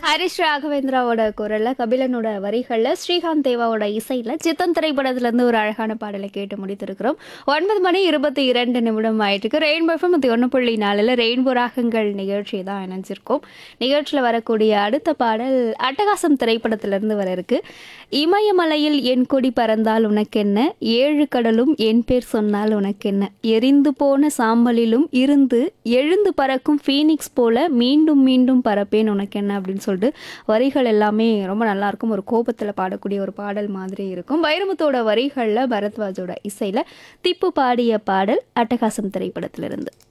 ஹரிஷ் ராகவேந்திராவோட குரல்ல கபிலனோட வரிகள்ல ஸ்ரீகாந்த் தேவாவோட இசையில சித்தன் திரைப்படத்துல இருந்து ஒரு அழகான பாடலை கேட்டு முடித்திருக்கிறோம் ஒன்பது மணி இருபத்தி இரண்டு நிமிடம் ஆயிட்டுருக்கு ரெயின்போ எஃப்எம் இது ஒன்று புள்ளி நாலில் ரெயின்போ ராகங்கள் நிகழ்ச்சி தான் இணைஞ்சிருக்கோம் நிகழ்ச்சியில் வரக்கூடிய அடுத்த பாடல் அட்டகாசம் திரைப்படத்திலிருந்து வர இருக்கு இமயமலையில் என் கொடி பறந்தால் உனக்கென்ன ஏழு கடலும் என் பேர் சொன்னால் உனக்கென்ன எரிந்து போன சாம்பலிலும் இருந்து எழுந்து பறக்கும் ஃபீனிக்ஸ் போல மீண்டும் மீண்டும் பறப்பேன் உனக்கென்ன அப்படின்னு சொல்லிட்டு வரிகள் எல்லாமே ரொம்ப நல்லா இருக்கும் ஒரு கோபத்தில் பாடக்கூடிய ஒரு பாடல் மாதிரி இருக்கும் வைரமுத்தோட வரிகளில் பரத்வாஜோட இசையில் திப்பு பாடிய பாடல் அட்டகாசம் திரைப்படத்திலிருந்து